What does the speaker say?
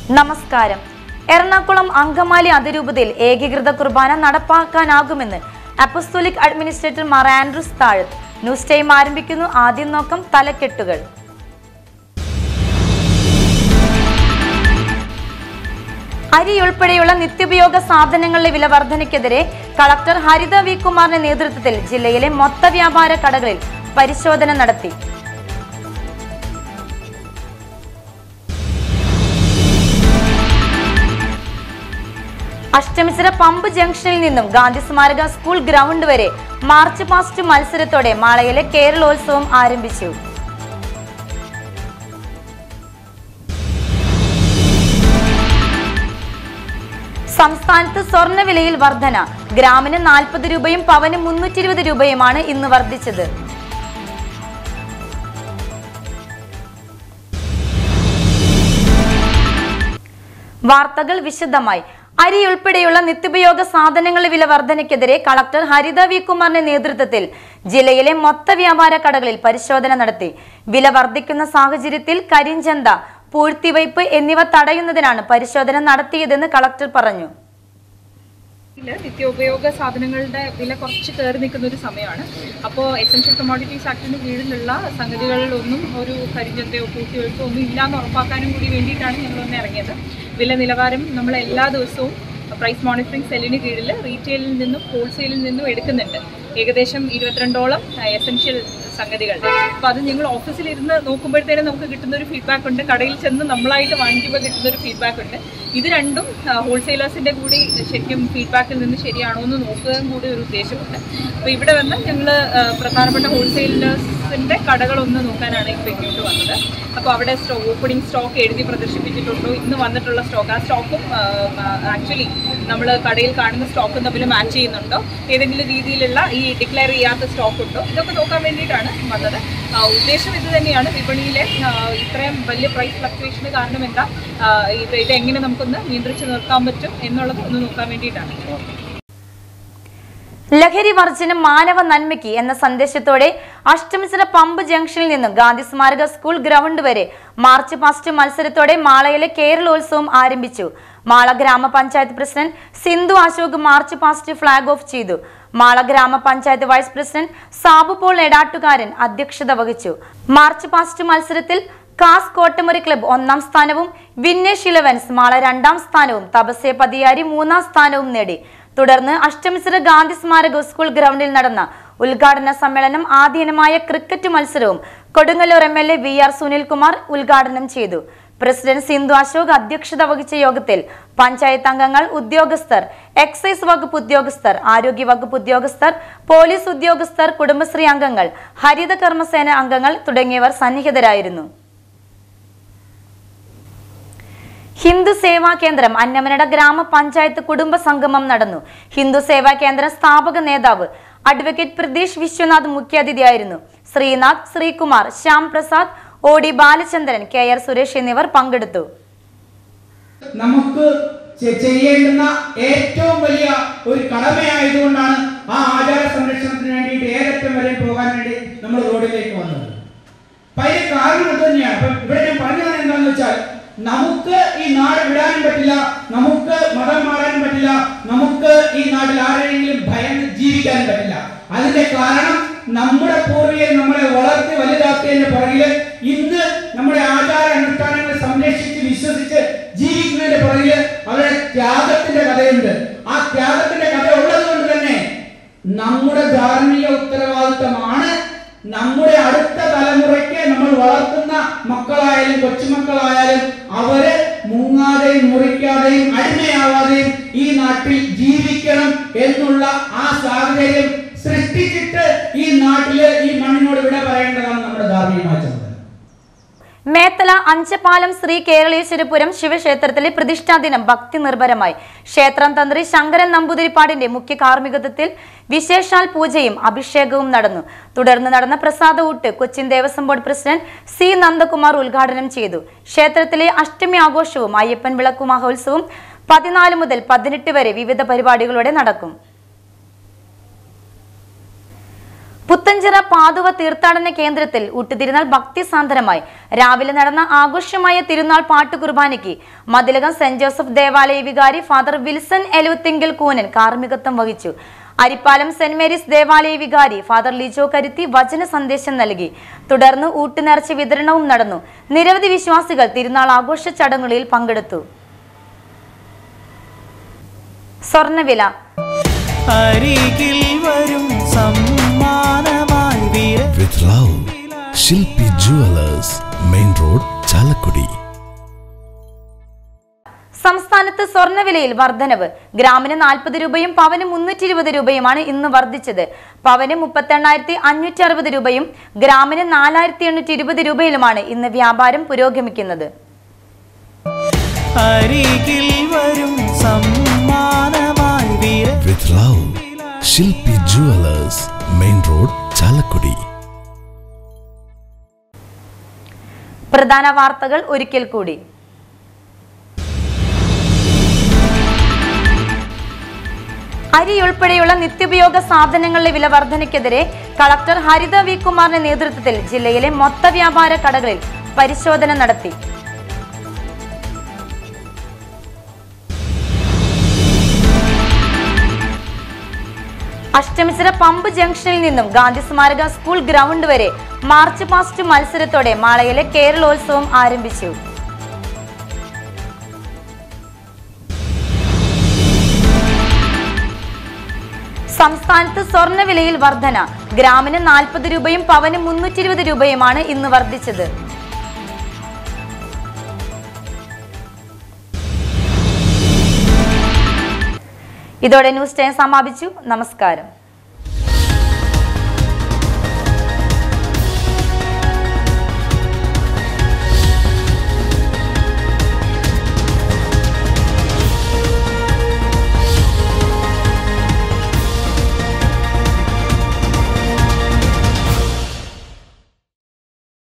നമസ്കാരം എറണാകുളം അങ്കമാലി അതിരൂപതയിൽ ഏകീകൃത കുർബാന നടപ്പാക്കാനാകുമെന്ന് apostolic administrator Mar Andrews Thazhath news time ആരംഭിക്കുന്നു ആദ്യം നോക്കം തലക്കെട്ടുകൾ അരി ഉൾപ്പെടെയുള്ള നിത്യോപയോഗ സാധനങ്ങളുടെ വില വർധനയ്ക്കെതിരെ കളക്ടർ ഹരിത വി കുമാറിന്റെ നേതൃത്വത്തിൽ ജില്ലയിലെ മൊത്ത വ്യാപാര കടകളിൽ പരിശോധന നടത്തി അഷ്ടമിച്ചിറ പമ്പ് ജംഗ്ഷനിൽ നിന്നും ഗാന്ധി സ്മാരക സ്കൂൾ ഗ്രൗണ്ട് വരെ മാർച്ച് പാസ്റ്റ് മത്സരത്തോടെ മാളയിലെ കേരളോത്സവം ആരംഭിച്ചു സംസ്ഥാനത്ത് സ്വർണ്ണവിലയിൽ വർധന ഗ്രാമിന് നാൽപ്പത് രൂപയും പവന് മുന്നൂറ്റി ഇരുപത് രൂപയുമാണ് ഇന്ന് വർദ്ധിച്ചത് വാർത്തകൾ വിശദമായി അരി ഉൾപ്പെടെയുള്ള നിത്യോപയോഗ സാധനങ്ങളുടെ വില വർധനയ്ക്കെതിരെ കളക്ടർ ഹരിത വി കുമാറിന്റെ നേതൃത്വത്തിൽ ജില്ലയിലെ മൊത്ത വ്യാപാര കടകളിൽ പരിശോധന നടത്തി വില വർദ്ധിക്കുന്ന സാഹചര്യത്തിൽ കരിഞ്ചന്ത പൂഴ്ത്തിവയ്പ് എന്നിവ തടയുന്നതിനാണ് പരിശോധന നടത്തിയതെന്ന് കളക്ടർ പറഞ്ഞു ഇതില് നിത്യോപയോഗ സാധനങ്ങളുടെ വില കുറച്ച് കയറി നിൽക്കുന്ന ഒരു സമയമാണ് അപ്പോൾ എസൻഷ്യൽ കമ്മോഡിറ്റീസ് ആക്ടിന് കീഴിലുള്ള സംഗതികളിലൊന്നും ഒരു കരിഞ്ചന്തയോ കൂട്ടിവെപ്പോ ഒന്നും ഇല്ലാന്ന് ഉറപ്പാക്കാനും കൂടി വേണ്ടിയിട്ടാണ് ഞങ്ങളൊന്ന് ഇറങ്ങിയത് വില നിലവാരം നമ്മൾ എല്ലാ ദിവസവും പ്രൈസ് മോണിറ്ററിംഗ് സെല്ലിന് കീഴിൽ റീറ്റെയിലിൽ നിന്നും ഹോൾസെയിലിൽ നിന്നും എടുക്കുന്നുണ്ട് ഏകദേശം ഇരുപത്തിരണ്ടോളം എസൻഷ്യൽ സംഗതികളുടെ അപ്പോൾ അത് നിങ്ങൾ ഓഫീസിലിരുന്ന് നോക്കുമ്പോഴത്തേനും നമുക്ക് കിട്ടുന്ന ഒരു ഫീഡ്ബാക്ക് ഉണ്ട് കടയിൽ ചെന്ന് നമ്മളായിട്ട് വാങ്ങിക്കുമ്പോൾ കിട്ടുന്ന ഒരു ഫീഡ്ബാക്ക് ഉണ്ട് ഇത് രണ്ടും ഹോൾസെയിലേഴ്സിൻ്റെ കൂടി ശരിക്കും ഫീഡ്ബാക്കിൽ നിന്ന് ശരിയാണോ എന്ന് നോക്കുകയും കൂടി ഒരു ഉദ്ദേശമുണ്ട് അപ്പോൾ ഇവിടെ വന്ന് ഞങ്ങൾ പ്രധാനപ്പെട്ട ഹോൾസെയിലേഴ്സിൻ്റെ കടകളൊന്ന് നോക്കാനാണ് ഇപ്പോൾ ഇങ്ങോട്ട് വന്നത് അപ്പോൾ അവിടെ സ്റ്റോ ഓപ്പണിംഗ് സ്റ്റോക്ക് എഴുതി പ്രദർശിപ്പിച്ചിട്ടുണ്ടോ ഇന്ന് വന്നിട്ടുള്ള സ്റ്റോക്ക് ആ സ്റ്റോക്കും ആക്ച്വലി നമ്മൾ കടയിൽ കാണുന്ന സ്റ്റോക്കും തമ്മിൽ മാച്ച് ചെയ്യുന്നുണ്ടോ ഏതെങ്കിലും രീതിയിലുള്ള ഈ ഡിക്ലെയർ ചെയ്യാത്ത സ്റ്റോക്ക് ഉണ്ടോ ഇതൊക്കെ നോക്കാൻ വേണ്ടിയിട്ടാണ് വന്നത് ആ, ഉദ്ദേശം ഇത് തന്നെയാണ് വിപണിയിലെ ആ, ഇത്രയും വലിയ പ്രൈസ് ഫ്ലക്ച്വേഷന് കാരണം എന്താ ആ, ഇത് ഇത് എങ്ങനെ നമുക്കൊന്ന് നിയന്ത്രിച്ച് നിർത്താൻ പറ്റും എന്നുള്ളത് ഒന്ന് നോക്കാൻ വേണ്ടിയിട്ടാണ് ലഹരി വർജനം മാനവ നന്മയ്ക്ക് എന്ന സന്ദേശത്തോടെ അഷ്ടമിച്ചിറ പമ്പ് ജംഗ്ഷനിൽ നിന്നും ഗാന്ധി സ്മാരക സ്കൂൾ ഗ്രൗണ്ട് വരെ മാർച്ച് പാസ്റ്റ് മത്സരത്തോടെ മാളയിലെ കേരളോത്സവം ആരംഭിച്ചു മാള ഗ്രാമപഞ്ചായത്ത് president Sindhu Ashok march past flag off ചെയ്തു മാള ഗ്രാമപഞ്ചായത്ത് വൈസ് പ്രസിഡന്റ് സാബു പോൾ എടാട്ടുകാരൻ അധ്യക്ഷത വഹിച്ചു മാർച്ച് പാസ്റ്റ് മത്സരത്തിൽ കാസ് കോട്ടമുറി ക്ലബ്ബ് ഒന്നാം സ്ഥാനവും വിന്നേഷ് ഇലവൻസ് മാള രണ്ടാം സ്ഥാനവും തപസ്യ പതിയാരി മൂന്നാം സ്ഥാനവും നേടി തുടർന്ന് അഷ്ടമിശ്ര ഗാന്ധി സ്മാരക സ്കൂൾ ഗ്രൗണ്ടിൽ നടന്ന ഉദ്ഘാടന സമ്മേളനം ആധീനമായ ക്രിക്കറ്റ് മത്സരവും Kodungallur M L A V R Sunilkumar ഉദ്ഘാടനം ചെയ്തു പ്രസിഡന്റ് സിന്ധു അശോക് അധ്യക്ഷത വഹിച്ച യോഗത്തിൽ പഞ്ചായത്ത് അംഗങ്ങൾ ഉദ്യോഗസ്ഥർ എക്സൈസ് വകുപ്പ് ഉദ്യോഗസ്ഥർ ആരോഗ്യ വകുപ്പ് ഉദ്യോഗസ്ഥർ പോലീസ് ഉദ്യോഗസ്ഥർ കുടുംബശ്രീ അംഗങ്ങൾ ഹരിത കർമ്മസേന അംഗങ്ങൾ തുടങ്ങിയവർ സന്നിഹിതരായിരുന്നു ഹിന്ദു സേവാ കേന്ദ്രം അന്നമനട ഗ്രാമപഞ്ചായത്ത് കുടുംബ സംഗമം നടന്നു ഹിന്ദു സേവാ കേന്ദ്രം സ്ഥാപക നേതാവ് അഡ്വക്കേറ്റ് പ്രതീഷ് വിശ്വനാഥ് മുഖ്യാതിഥിയായിരുന്നു Sreenath Sreekumar Shyam Prasad O D Balachandran K R Suresh എന്നിവർ പങ്കെടുത്തു നമുക്ക് ചെ- ചെയ്യേണ്ടുന്ന ഏറ്റവും വലിയ ഒരു കടമയായതുകൊണ്ടാണ് ആ ആചാര സംരക്ഷണത്തിന് വേണ്ടിയിട്ട് ഏതറ്റം വരെ പോകാൻ വേണ്ടി നമ്മൾ റോഡിലേക്ക് വന്നത് അപ്പൊ അതിന് കാരണം ഇത് തന്നെയാണ് അപ്പൊ ഇവിടെ ഞാൻ പറഞ്ഞത് എന്താണെന്ന് വെച്ചാൽ നമുക്ക് ഈ നാട് വിടാനും പറ്റില്ല നമുക്ക് മതം മാറാനും പറ്റില്ല നമുക്ക് ഈ നാട്ടിൽ ആരെങ്കിലും ഭയന്ന് ജീവിക്കാനും പറ്റില്ല അതിന്റെ കാരണം നമ്മുടെ പൂർവികർ നമ്മളെ വളർത്തി വലുതാക്കിയതിന്റെ പുറകില് ഇന്ന് നമ്മുടെ ആചാര അനുഷ്ഠാനങ്ങളെ സംരക്ഷിച്ച് വിശ്വസിച്ച് ജീവിക്കുന്നതിന്റെ പുറകില് അവരുടെ ത്യാഗത്തിന്റെ കഥയുണ്ട് ആ ത്യാഗത്തിന്റെ കഥ ഉള്ളത് കൊണ്ട് തന്നെ നമ്മുടെ ധാർമ്മിക ഉത്തരവാദിത്തമാണ് നമ്മുടെ അടുത്ത തലമുറയ്ക്ക് നമ്മൾ വളർത്തുന്ന മക്കളായാലും കൊച്ചുമക്കളായാലും അവര് മുങ്ങാതെയും മുറിക്കാതെയും അടിമയാവാതെയും ഈ നാട്ടിൽ ജീവിക്കണം എന്നുള്ള ആ സാഹചര്യം സൃഷ്ടിച്ചിട്ട് ഈ നാട്ടില് ഈ മണ്ണിനോട് വിട പറയേണ്ടതാണ് നമ്മുടെ ധാർമ്മികമായ ചുമതല മേത്തല അഞ്ചപ്പാലം ശ്രീ കേരളീശ്വരപുരം ശിവക്ഷേത്രത്തിലെ പ്രതിഷ്ഠാ ദിനം ഭക്തി നിർഭരമായി ക്ഷേത്രം തന്ത്രി ശങ്കരൻ നമ്പൂതിരിപ്പാടിന്റെ മുഖ്യ കാർമ്മികത്വത്തിൽ വിശേഷാൽ പൂജയും അഭിഷേകവും നടന്നു തുടർന്ന് നടന്ന പ്രസാദ ഊട്ട് Cochin Devaswom board president C Nandakumar ഉദ്ഘാടനം ചെയ്തു ക്ഷേത്രത്തിലെ അഷ്ടമി ആഘോഷവും അയ്യപ്പൻ വിളക്കു മഹോത്സവവും പതിനാല് മുതൽ പതിനെട്ട് വരെ വിവിധ പരിപാടികളോടെ നടക്കും പുത്തഞ്ചിറ പാതുവ തീർത്ഥാടന കേന്ദ്രത്തിൽ ഊട്ടുതിരുനാൾ ഭക്തിസാന്ദ്രമായി രാവിലെ നടന്ന ആഘോഷമായ തിരുനാൾ പാട്ടുകുർബാനയ്ക്ക് മതിലകം സെന്റ് ജോസഫ് ദേവാലയ വികാരി ഫാദർ വിൽസൺ എലുത്തിങ്കൽ കൂനൻ കാർമ്മികത്വം വഹിച്ചു അരിപ്പാലം സെന്റ് മേരീസ് ദേവാലയ വികാരി ഫാദർ ലിജോ കരുത്തി വചന സന്ദേശം നൽകി തുടർന്ന് ഊട്ടുനേർച്ച വിതരണവും നടന്നു നിരവധി വിശ്വാസികൾ തിരുനാൾ ആഘോഷ ചടങ്ങുകളിൽ പങ്കെടുത്തു സ്വർണ്ണവില അരികിൽ വരും സമ്മാനമായി വീര with love. Shilpi Jewelers, Main Road, Chalakudi. സംസ്ഥാനത്ത് സ്വർണ്ണവിലയിൽ വർധനവ് ഗ്രാമിന് നാൽപ്പത് രൂപയും പവന് മുന്നൂറ്റി ഇരുപത് രൂപയുമാണ് ഇന്ന് വർദ്ധിച്ചത് പവന് മുപ്പത്തെണ്ണായിരത്തി അഞ്ഞൂറ്റി അറുപത് രൂപയും ഗ്രാമിന് നാലായിരത്തി എണ്ണൂറ്റി ഇരുപത് രൂപയിലുമാണ് ഇന്ന് വ്യാപാരം പുരോഗമിക്കുന്നത് അരികിൽ വരും സമ്മാനമായി വീര With love. Shilpi Jewelers, Main Road, Chalakudi. പ്രധാന വാർത്തകൾ ഒരിക്കൽ കൂടി അരി ഉൾപ്പെടെയുള്ള നിത്യോപയോഗ സാധനങ്ങളുടെ വില വർധനയ്ക്കെതിരെ കളക്ടർ ഹരിത വി കുമാറിന്റെ നേതൃത്വത്തിൽ ജില്ലയിലെ മൊത്ത വ്യാപാര കടകളിൽ പരിശോധന നടത്തി അഷ്ടമിച്ചിറ പമ്പ് ജംഗ്ഷനിൽ നിന്നും ഗാന്ധി സ്മാരക സ്കൂൾ ഗ്രൗണ്ട് വരെ മാർച്ച് പാസ്റ്റ് മത്സരത്തോടെ മാളയിലെ കേരളോത്സവം ആരംഭിച്ചു സംസ്ഥാനത്ത് സ്വർണ്ണവിലയിൽ വർധന ഗ്രാമിന് നാൽപ്പത് രൂപയും പവന് മുന്നൂറ്റി ഇരുപത് രൂപയുമാണ് ഇന്ന് വർദ്ധിച്ചത് ഇതോടെ ന്യൂസ് ടൈം സമാപിച്ചു നമസ്കാരം